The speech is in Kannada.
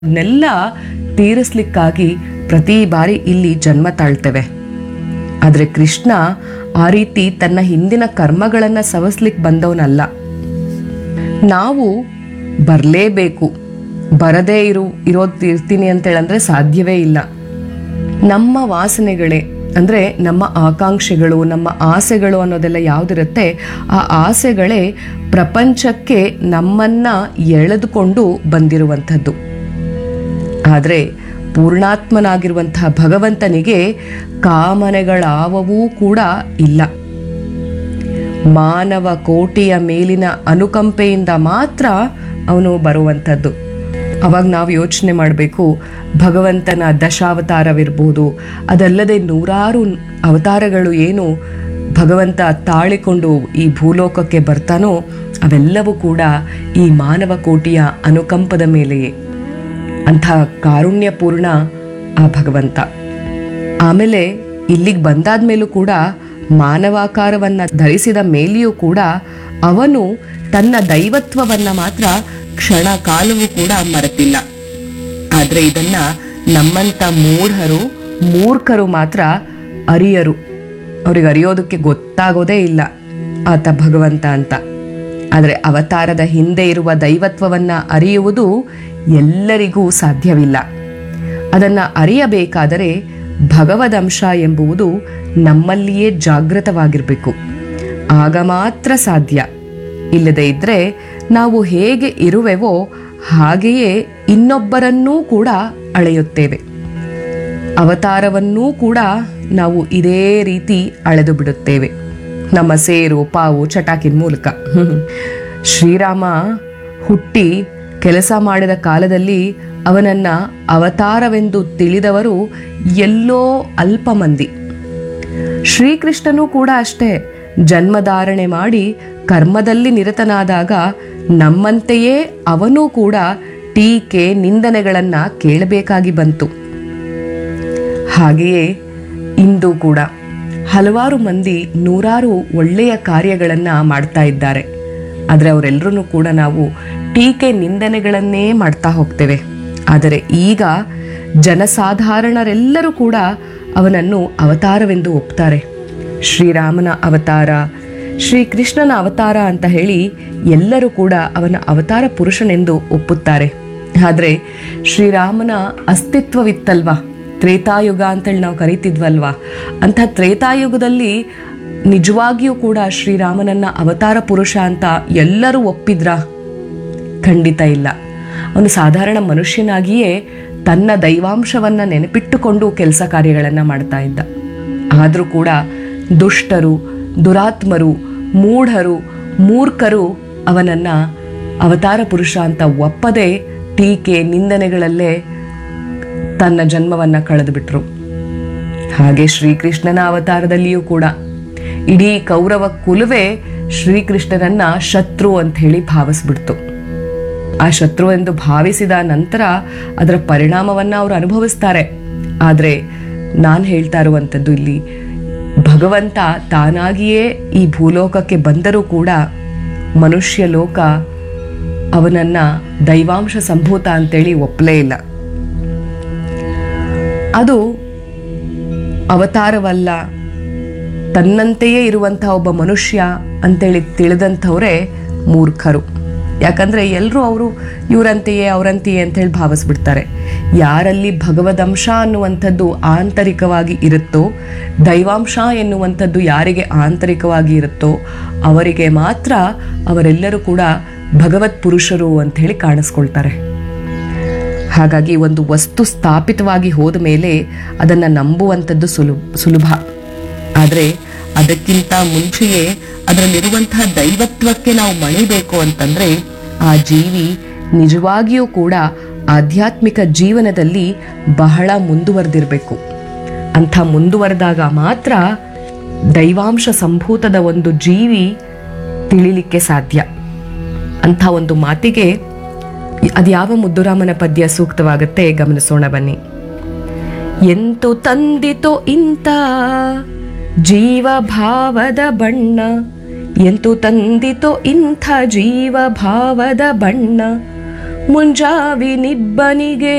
ನೆಲ್ಲ ತೀರಿಸ್ಲಿಕ್ಕಾಗಿ ಪ್ರತಿ ಬಾರಿ ಇಲ್ಲಿ ಜನ್ಮ ತಾಳ್ತೇವೆ ಆದರೆ ಕೃಷ್ಣ ಆ ರೀತಿ ತನ್ನ ಹಿಂದಿನ ಕರ್ಮಗಳನ್ನು ಸವಸ್ಲಿಕ್ಕೆ ಬಂದವನಲ್ಲ ನಾವು ಬರಲೇಬೇಕು ಬರದೇ ಇರು ಇರೋದು ಇರ್ತೀನಿ ಅಂತೇಳಂದ್ರೆ ಸಾಧ್ಯವೇ ಇಲ್ಲ ನಮ್ಮ ವಾಸನೆಗಳೇ ಅಂದರೆ ನಮ್ಮ ಆಕಾಂಕ್ಷೆಗಳು ನಮ್ಮ ಆಸೆಗಳು ಅನ್ನೋದೆಲ್ಲ ಯಾವುದಿರುತ್ತೆ ಆ ಆಸೆಗಳೇ ಪ್ರಪಂಚಕ್ಕೆ ನಮ್ಮನ್ನ ಎಳೆದುಕೊಂಡು ಬಂದಿರುವಂಥದ್ದು ಆದರೆ ಪೂರ್ಣಾತ್ಮನಾಗಿರುವಂತಹ ಭಗವಂತನಿಗೆ ಕಾಮನೆಗಳಾವವೂ ಕೂಡ ಇಲ್ಲ ಮಾನವ ಕೋಟಿಯ ಮೇಲಿನ ಅನುಕಂಪೆಯಿಂದ ಮಾತ್ರ ಅವನು ಬರುವಂಥದ್ದು ಅವಾಗ ನಾವು ಯೋಚನೆ ಮಾಡಬೇಕು ಭಗವಂತನ ದಶಾವತಾರವಿರ್ಬೋದು ಅದಲ್ಲದೆ ನೂರಾರು ಅವತಾರಗಳು ಏನು ಭಗವಂತ ತಾಳಿಕೊಂಡು ಈ ಭೂಲೋಕಕ್ಕೆ ಬರ್ತಾನೋ ಅವೆಲ್ಲವೂ ಕೂಡ ಈ ಮಾನವ ಕೋಟಿಯ ಅನುಕಂಪದ ಮೇಲೆಯೇ ಅಂಥ ಕಾರುಣ್ಯಪೂರ್ಣ ಆ ಭಗವಂತ ಆಮೇಲೆ ಇಲ್ಲಿಗೆ ಬಂದಾದ ಮೇಲೂ ಕೂಡ ಮಾನವಾಕಾರವನ್ನ ಧರಿಸಿದ ಮೇಲೆಯೂ ಕೂಡ ಅವನು ತನ್ನ ದೈವತ್ವವನ್ನ ಮಾತ್ರ ಕ್ಷಣ ಕಾಲವೂ ಕೂಡ ಮರೆತಿಲ್ಲ ಆದ್ರೆ ಇದನ್ನ ನಮ್ಮಂತ ಮೂಢರು ಮೂರ್ಖರು ಮಾತ್ರ ಅರಿಯರು ಅವ್ರಿಗೆ ಅರಿಯೋದಕ್ಕೆ ಗೊತ್ತಾಗೋದೇ ಇಲ್ಲ ಆತ ಭಗವಂತ ಅಂತ ಆದರೆ ಅವತಾರದ ಹಿಂದೆ ಇರುವ ದೈವತ್ವವನ್ನ ಅರಿಯುವುದು ಎಲ್ಲರಿಗೂ ಸಾಧ್ಯವಿಲ್ಲ ಅದನ್ನ ಅರಿಯಬೇಕಾದರೆ ಭಗವದಂಶ ಎಂಬುವುದು ನಮ್ಮಲ್ಲಿಯೇ ಜಾಗೃತವಾಗಿರಬೇಕು ಆಗ ಮಾತ್ರ ಸಾಧ್ಯ ಇಲ್ಲದೆ ಇದ್ರೆ ನಾವು ಹೇಗೆ ಇರುವೆವೋ ಹಾಗೆಯೇ ಇನ್ನೊಬ್ಬರನ್ನೂ ಕೂಡ ಅಳೆಯುತ್ತೇವೆ ಅವತಾರವನ್ನೂ ಕೂಡ ನಾವು ಇದೇ ರೀತಿ ಅಳೆದು ಬಿಡುತ್ತೇವೆ ನಮ್ಮ ಸೇರು ಪಾವು ಚಟಾಕಿನ ಮೂಲಕ ಶ್ರೀರಾಮ ಹುಟ್ಟಿ ಕೆಲಸ ಮಾಡಿದ ಕಾಲದಲ್ಲಿ ಅವನನ್ನ ಅವತಾರವೆಂದು ತಿಳಿದವರು ಎಲ್ಲೋ ಅಲ್ಪ ಮಂದಿ ಶ್ರೀಕೃಷ್ಣನೂ ಕೂಡ ಅಷ್ಟೇ ಜನ್ಮಧಾರಣೆ ಮಾಡಿ ಕರ್ಮದಲ್ಲಿ ನಿರತನಾದಾಗ ನಮ್ಮಂತೆಯೇ ಅವನೂ ಕೂಡ ಟೀಕೆ ನಿಂದನೆಗಳನ್ನ ಕೇಳಬೇಕಾಗಿ ಬಂತು ಹಾಗೆಯೇ ಇಂದು ಕೂಡ ಹಲವಾರು ಮಂದಿ ನೂರಾರು ಒಳ್ಳೆಯ ಕಾರ್ಯಗಳನ್ನ ಮಾಡ್ತಾ ಇದ್ದಾರೆ ಆದರೆ ಅವರೆಲ್ಲರೂ ಕೂಡ ನಾವು ಟೀಕೆ ನಿಂದನೆಗಳನ್ನೇ ಮಾಡ್ತಾ ಹೋಗ್ತೇವೆ ಆದರೆ ಈಗ ಜನಸಾಧಾರಣರೆಲ್ಲರೂ ಕೂಡ ಅವನನ್ನು ಅವತಾರವೆಂದು ಒಪ್ತಾರೆ ಶ್ರೀರಾಮನ ಅವತಾರ ಶ್ರೀಕೃಷ್ಣನ ಅವತಾರ ಅಂತ ಹೇಳಿ ಎಲ್ಲರೂ ಕೂಡ ಅವನ ಅವತಾರ ಪುರುಷನೆಂದು ಒಪ್ಪುತ್ತಾರೆ ಆದರೆ ಶ್ರೀರಾಮನ ಅಸ್ತಿತ್ವವಿತ್ತಲ್ವಾ ತ್ರೇತಾಯುಗ ಅಂತೇಳಿ ನಾವು ಕರಿತಿದ್ವಲ್ವಾ ಅಂಥ ತ್ರೇತಾಯುಗದಲ್ಲಿ ನಿಜವಾಗಿಯೂ ಕೂಡ ಶ್ರೀರಾಮನನ್ನ ಅವತಾರ ಪುರುಷ ಅಂತ ಎಲ್ಲರೂ ಒಪ್ಪಿದ್ರಾ ಖಂಡಿತ ಇಲ್ಲ ಅವನು ಸಾಧಾರಣ ಮನುಷ್ಯನಾಗಿಯೇ ತನ್ನ ದೈವಾಂಶವನ್ನ ನೆನಪಿಟ್ಟುಕೊಂಡು ಕೆಲಸ ಕಾರ್ಯಗಳನ್ನು ಮಾಡ್ತಾ ಇದ್ದ ಆದರೂ ಕೂಡ ದುಷ್ಟರು ದುರಾತ್ಮರು ಮೂಢರು ಮೂರ್ಖರು ಅವನನ್ನ ಅವತಾರ ಪುರುಷ ಅಂತ ಒಪ್ಪದೆ ಟೀಕೆ ನಿಂದನೆಗಳಲ್ಲೇ ತನ್ನ ಜನ್ಮವನ್ನ ಕಳೆದು ಬಿಟ್ರು ಹಾಗೆ ಶ್ರೀಕೃಷ್ಣನ ಅವತಾರದಲ್ಲಿಯೂ ಕೂಡ ಇಡೀ ಕೌರವ ಕುಲವೇ ಶ್ರೀಕೃಷ್ಣನನ್ನ ಶತ್ರು ಅಂತ ಹೇಳಿ ಭಾವಿಸ್ಬಿಡ್ತು ಆ ಶತ್ರು ಎಂದು ಭಾವಿಸಿದ ನಂತರ ಅದರ ಪರಿಣಾಮವನ್ನ ಅವರು ಅನುಭವಿಸ್ತಾರೆ ಆದರೆ ನಾನು ಹೇಳ್ತಾ ಇರುವಂಥದ್ದು ಇಲ್ಲಿ ಭಗವಂತ ತಾನಾಗಿಯೇ ಈ ಭೂಲೋಕಕ್ಕೆ ಬಂದರೂ ಕೂಡ ಮನುಷ್ಯ ಲೋಕ ಅವನನ್ನ ದೈವಾಂಶ ಸಂಭೂತ ಅಂತೇಳಿ ಒಪ್ಪಲೇ ಇಲ್ಲ ಅದು ಅವತಾರವಲ್ಲ ತನ್ನಂತೆಯೇ ಇರುವಂತಹ ಒಬ್ಬ ಮನುಷ್ಯ ಅಂತೇಳಿ ತಿಳಿದಂಥವರೇ ಮೂರ್ಖರು ಯಾಕಂದ್ರೆ ಎಲ್ಲರೂ ಅವರು ಇವರಂತೆಯೇ ಅವರಂತೆಯೇ ಅಂತೇಳಿ ಭಾವಿಸ್ಬಿಡ್ತಾರೆ ಯಾರಲ್ಲಿ ಭಗವದಂಶ ಅನ್ನುವಂಥದ್ದು ಆಂತರಿಕವಾಗಿ ಇರುತ್ತೋ ದೈವಾಂಶ ಎನ್ನುವಂಥದ್ದು ಯಾರಿಗೆ ಆಂತರಿಕವಾಗಿ ಇರುತ್ತೋ ಅವರಿಗೆ ಮಾತ್ರ ಅವರೆಲ್ಲರೂ ಕೂಡ ಭಗವತ್ ಪುರುಷರು ಅಂತ ಹೇಳಿ ಕಾಣಿಸ್ಕೊಳ್ತಾರೆ ಹಾಗಾಗಿ ಒಂದು ವಸ್ತು ಸ್ಥಾಪಿತವಾಗಿ ಹೋದ ಮೇಲೆ ಅದನ್ನು ನಂಬುವಂಥದ್ದು ಸುಲು ಸುಲಭ ಆದರೆ ಅದಕ್ಕಿಂತ ಮುಂಚೆಯೇ ಅದರಲ್ಲಿರುವಂತಹ ದೈವತ್ವಕ್ಕೆ ನಾವು ಮಣಿಬೇಕು ಅಂತಂದ್ರೆ ಆ ಜೀವಿ ನಿಜವಾಗಿಯೂ ಕೂಡ ಆಧ್ಯಾತ್ಮಿಕ ಜೀವನದಲ್ಲಿ ಬಹಳ ಮುಂದುವರೆದಿರಬೇಕು ಅಂಥ ಮುಂದುವರೆದಾಗ ಮಾತ್ರ ದೈವಾಂಶ ಸಂಭೂತದ ಒಂದು ಜೀವಿ ತಿಳಿಲಿಕ್ಕೆ ಸಾಧ್ಯ ಅಂಥ ಒಂದು ಮಾತಿಗೆ ಅದ್ಯಾವ ಮುದ್ದುರಾಮನ ಪದ್ಯ ಸೂಕ್ತವಾಗುತ್ತೆ ಗಮನಿಸೋಣ ಬನ್ನಿ ಎಂತು ತಂದಿತೋ ಇಂಥ ಜೀವ ಭಾವದ ಬಣ್ಣ ಎಂತು ತಂದಿತೋ ಇಂಥ ಜೀವ ಭಾವದ ಬಣ್ಣ ಮುಂಜಾವಿ ನಿಬ್ಬನಿಗೆ